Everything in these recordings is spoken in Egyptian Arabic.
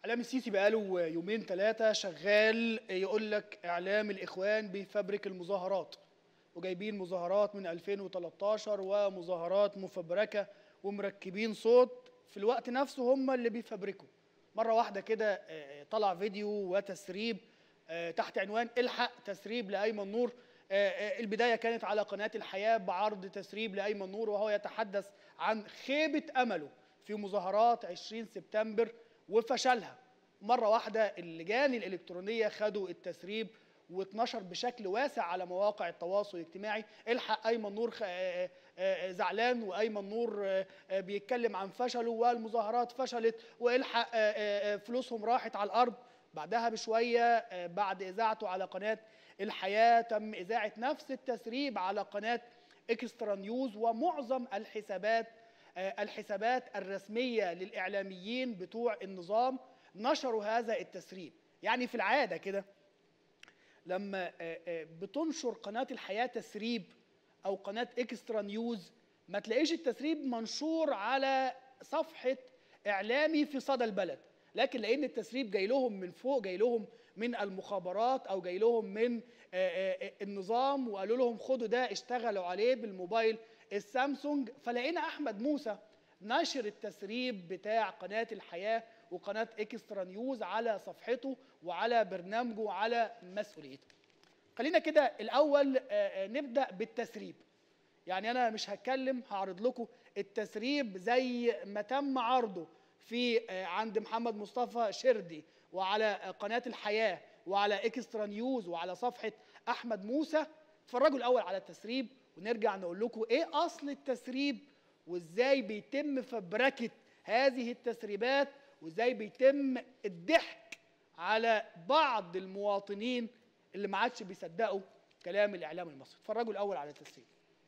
اعلام السيسي بقاله يومين ثلاثه شغال يقول لك اعلام الاخوان بيفبرك المظاهرات وجايبين مظاهرات من 2013 ومظاهرات مفبركه ومركبين صوت في الوقت نفسه هم اللي بيفبركوا مره واحده كده آه، طلع فيديو وتسريب آه، تحت عنوان الحق تسريب لايمن نور آه، آه، البدايه كانت على قناه الحياه بعرض تسريب لايمن نور وهو يتحدث عن خيبه امله في مظاهرات 20 سبتمبر وفشلها مره واحده اللجان الالكترونيه خدوا التسريب واتنشر بشكل واسع على مواقع التواصل الاجتماعي الحق ايمن نور خ- آه، آه، زعلان وايمن نور آه، آه، بيتكلم عن فشله والمظاهرات فشلت والحق آه، آه، آه، فلوسهم راحت على الارض بعدها بشويه آه، بعد اذاعته على قناه الحياه تم اذاعه نفس التسريب على قناه اكسترا نيوز ومعظم الحسابات آه، الحسابات الرسميه للاعلاميين بتوع النظام نشروا هذا التسريب يعني في العاده كده لما آه، آه، بتنشر قناه الحياه تسريب او قناه اكسترا نيوز ما تلاقيش التسريب منشور على صفحه اعلامي في صدى البلد لكن لان التسريب جاي لهم من فوق جاي لهم من المخابرات او جاي لهم من آه، آه، آه، النظام وقالوا لهم خدوا ده اشتغلوا عليه بالموبايل السامسونج فلقينا احمد موسى نشر التسريب بتاع قناه الحياه وقناه اكسترا نيوز على صفحته وعلى برنامجه وعلى مسؤوليته خلينا كده الاول آه، آه، نبدا بالتسريب يعني انا مش هتكلم هعرض لكم التسريب زي ما تم عرضه في آه، عند محمد مصطفى شردي وعلى آه، قناه الحياه وعلى اكسترا نيوز وعلى صفحه احمد موسى اتفرجوا الاول على التسريب ونرجع نقول لكم ايه اصل التسريب وازاي بيتم فبركه هذه التسريبات وازاي بيتم الضحك على بعض المواطنين اللي ما عادش بيصدقوا كلام الاعلام المصري اتفرجوا الاول على التسريب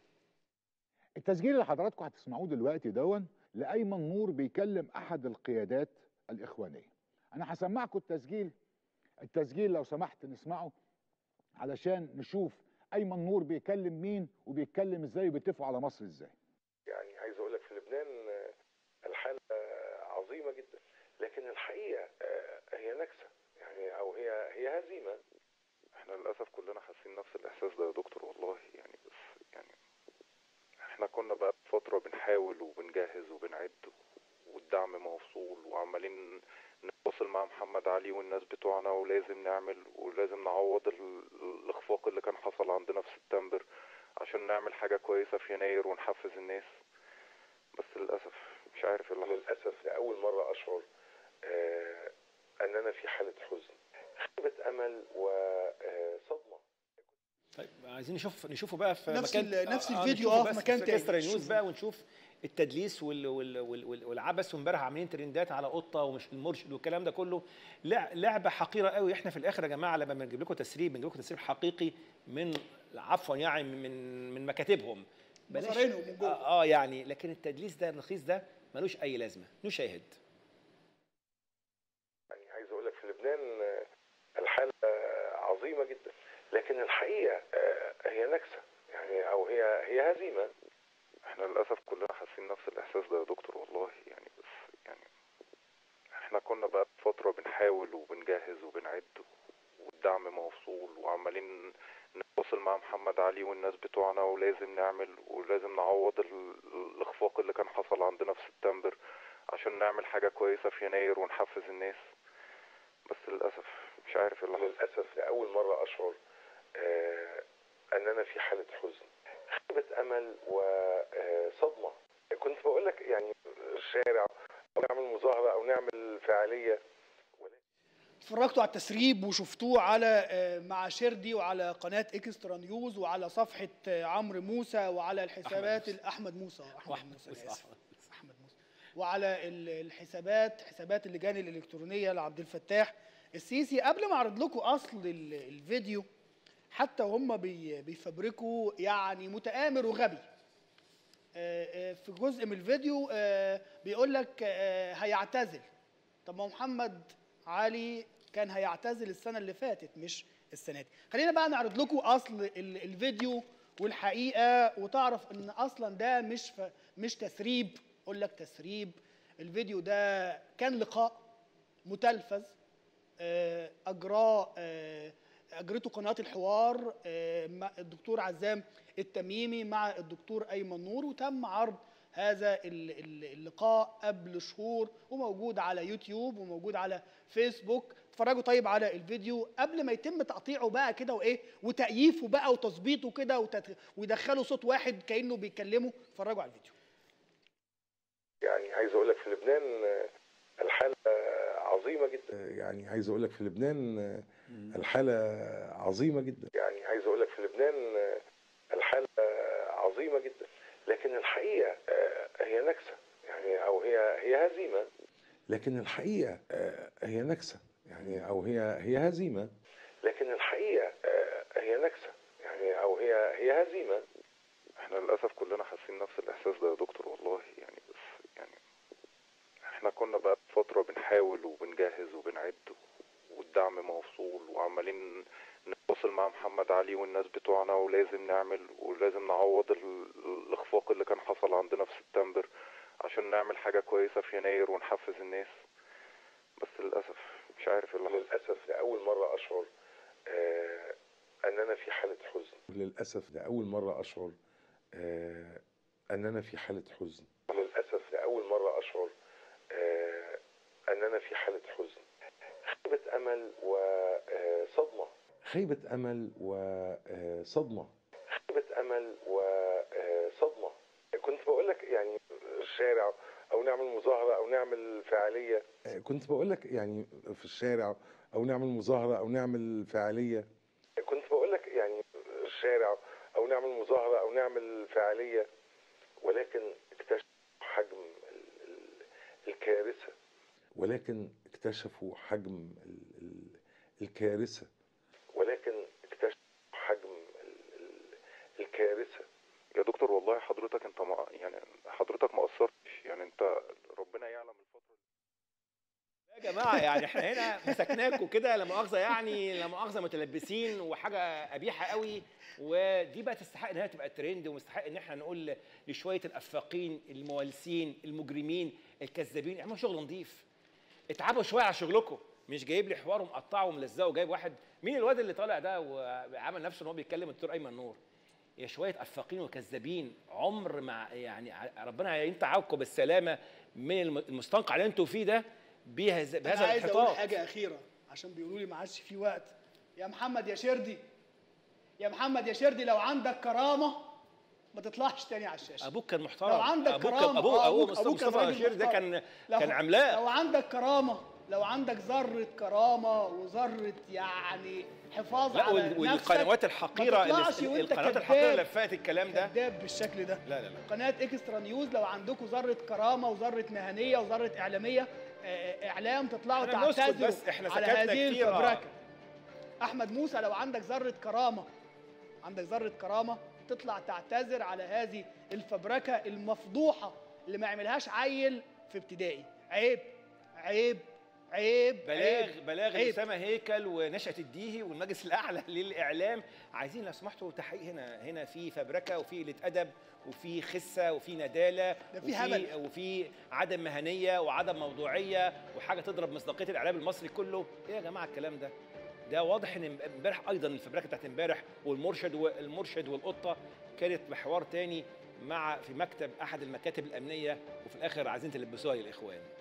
التسجيل اللي حضراتكم هتسمعوه دلوقتي دون لايمن نور بيكلم احد القيادات الاخوانيه انا هسمعكم التسجيل التسجيل لو سمحت نسمعه علشان نشوف ايمن نور بيكلم مين وبيتكلم ازاي وبيتفقوا على مصر ازاي يعني عايز اقول لك في لبنان آه، الحاله آه، عظيمه جدا لكن الحقيقه آه، هي نكسه يعني او هي هي هزيمه احنا للاسف كلنا حاسين نفس الاحساس ده يا دكتور والله يعني بس يعني احنا كنا بقى فتره بنحاول وبنجهز وبنعد والدعم موصول وعمالين نتواصل مع محمد علي والناس بتوعنا ولازم نعمل ولازم نعوض ال- الاخفاق اللي كان حصل عندنا في سبتمبر عشان نعمل حاجة كويسة في يناير ونحفز الناس بس للأسف مش عارف اللي للأسف لأول مرة أشعر آه أننا في حالة حزن خيبة أمل وصدمة طيب عايزين نشوف نشوفه بقى في نفس مكان ال- نفس آه، الفيديو، نشوفه آه، في بس مكان تاني. اكسترا نيوز شوفوا. بقى ونشوف التدليس وال وال وال وال والعبث وامبارح عاملين ترندات على قطه ومش المرشد والكلام ده كله لع- لعبه حقيره قوي احنا في الاخر يا جماعه لما بنجيب لكم تسريب بنجيب لكم تسريب حقيقي من عفوا يعني من من مكاتبهم بلاش- مصارينهم من جوه. اه آه، يعني لكن التدليس ده الرخيص ده ملوش اي لازمه نشاهد يعني عايز أقول لك في لبنان آه، الحالة آه، عظيمة جدا لكن الحقيقة آه، هي نكسة يعني أو هي هي هزيمة احنا للأسف كلنا حاسين نفس الإحساس ده يا دكتور والله يعني بس يعني احنا كنا بقى فترة بنحاول وبنجهز وبنعد والدعم موصول وعمالين نتواصل مع محمد علي والناس بتوعنا ولازم نعمل ولازم نعوض ال- الاخفاق اللي كان حصل عندنا في سبتمبر عشان نعمل حاجة كويسة في يناير ونحفز الناس بس للأسف مش عارف اللي للأسف لأول مرة أشعر آه أننا في حالة حزن خيبة أمل وصدمة كنت بقول لك يعني الشارع أو نعمل مظاهرة أو نعمل فعالية اتفرجتوا على التسريب وشفتوه على آه، مع شردي وعلى قناه اكسترا نيوز وعلى صفحه آه، عمرو موسى وعلى الحسابات موسى. ال- احمد موسى احمد وأحمد موسى موسى، أنا آسف. أحمد احمد موسى وعلى ال- الحسابات حسابات اللجان الالكترونيه لعبد الفتاح السيسي قبل ما اعرض لكم اصل ال- الفيديو حتى وهم بي بيفبركوا يعني متآمر وغبي آه، آه، في جزء من الفيديو آه، بيقول لك آه، هيعتزل طب ما هو محمد علي كان هيعتزل السنه اللي فاتت مش السنه دي خلينا بقى نعرض لكم اصل ال- الفيديو والحقيقه وتعرف ان اصلا ده مش ف... مش تسريب اقول لك تسريب الفيديو ده كان لقاء متلفز آه، اجراه آه، اجرته قناه الحوار آه، مع الدكتور عزام التميمي مع الدكتور ايمن نور وتم عرض هذا ال- ال- اللقاء قبل شهور وموجود على يوتيوب وموجود على فيسبوك اتفرجوا طيب على الفيديو قبل ما يتم تقطيعه بقى كده وايه وتأييفه بقى وتظبيطه كده وتت- ويدخلوا صوت واحد كأنه بيتكلموا اتفرجوا على الفيديو يعني عايز اقول لك في لبنان آه، الحاله عظيمه جدا يعني عايز اقول لك في لبنان آه، الحاله عظيمه جدا يعني عايز اقول لك في لبنان آه، الحاله عظيمه جدا لكن الحقيقه آه، هي نكسه يعني او هي هي هزيمه لكن الحقيقه آه، هي نكسه يعني او هي هي هزيمه لكن الحقيقه آه، هي نكسه يعني او هي هي هزيمه احنا للاسف كلنا حاسين نفس الاحساس ده يا دكتور والله يعني بس يعني احنا كنا بقى فترة بنحاول وبنجهز وبنعد والدعم موصول وعمالين نتواصل مع محمد علي والناس بتوعنا ولازم نعمل ولازم نعوض ال- الاخفاق اللي كان حصل عندنا في سبتمبر عشان نعمل حاجة كويسة في يناير ونحفز الناس بس للأسف مش عارف اللي للأسف لأول مرة أشعر آه أننا في حالة حزن للأسف لأول مرة أشعر آه أننا في حالة حزن للأسف لأول مرة أشعر آه أننا في حالة حزن خيبة أمل وصدمة خيبة أمل وصدمة خيبة أمل وصدمة كنت بقول لك يعني الشارع أو نعمل مظاهرة أو نعمل فعالية كنت بقول لك يعني في الشارع أو نعمل مظاهرة أو نعمل فعالية كنت بقول لك يعني الشارع أو نعمل مظاهرة أو نعمل فعالية ولكن اكتشفوا حجم ال- ال- الكارثة ولكن اكتشفوا حجم ال- ال- الكارثة ولكن اكتشفوا حجم ال- ال- الكارثة يا دكتور والله حضرتك انت ما يعني حضرتك ما قصرتش يعني انت ربنا يعلم الفترة يا جماعه يعني احنا هنا مسكناكوا كده لا مؤاخذه يعني لا مؤاخذه متلبسين وحاجه قبيحه قوي ودي بقى تستحق ان هي تبقى ترند ومستحق ان احنا نقول لشويه الافاقين الموالسين المجرمين الكذابين اعملوا شغل نظيف اتعبوا شويه على شغلكم مش جايب لي حوار ومقطعه وملزقه وجايب واحد مين الواد اللي طالع ده وعمل نفسه ان هو بيتكلم الدكتور ايمن نور يا شويه افاقين وكذابين عمر ما يعني ع- ربنا ينتعكم بالسلامه من الم- المستنقع اللي انتوا فيه ده بهذا انا بهذا عايز اقول الانحطاط حاجه اخيره عشان بيقولوا لي ما عادش في وقت يا محمد يا شردي يا محمد يا شردي لو عندك كرامه ما تطلعش تاني على الشاشه ابوك كان محترم لو عندك ابوك كرامه ابوه آه، ابوه أبوك- مصطفى أبوك كان مصطفى راجل بشير ده محترم. كان لو- كان عملاق لو عندك كرامه لو عندك ذره كرامه وذره يعني حفاظ لا على وال- نفسك والقنوات الحقيره ما اللي تطلعش في- وانت القنوات الحقيره اللي كذاب لفقت الكلام ده كذاب بالشكل ده لا لا لا قناه اكسترا نيوز لو عندكم ذره كرامه وذره مهنيه وذره اعلاميه آه، اعلام تطلعوا احنا بنسكت تعتذروا بس، احنا على سكتنا هذه كتير، آه. الفبركه احمد موسى لو عندك ذره كرامه عندك ذره كرامه تطلع تعتذر على هذه الفبركه المفضوحه اللي ما يعملهاش عيل في ابتدائي عيب عيب عيب بلاغ عيب، بلاغ عيب. اسامه هيكل ونشأة الديهي والمجلس الاعلى للاعلام عايزين لو سمحتوا تحقيق هنا هنا في فبركه وفي قله ادب وفي خسه وفي نداله ده في وفي هبل. وفي عدم مهنيه وعدم موضوعيه وحاجه تضرب مصداقيه الاعلام المصري كله ايه يا جماعه الكلام ده ده واضح ان امبارح ايضا الفبركه بتاعت امبارح والمرشد والمرشد والقطه كانت محور تاني مع في مكتب احد المكاتب الامنيه وفي الاخر عايزين تلبسوها للاخوان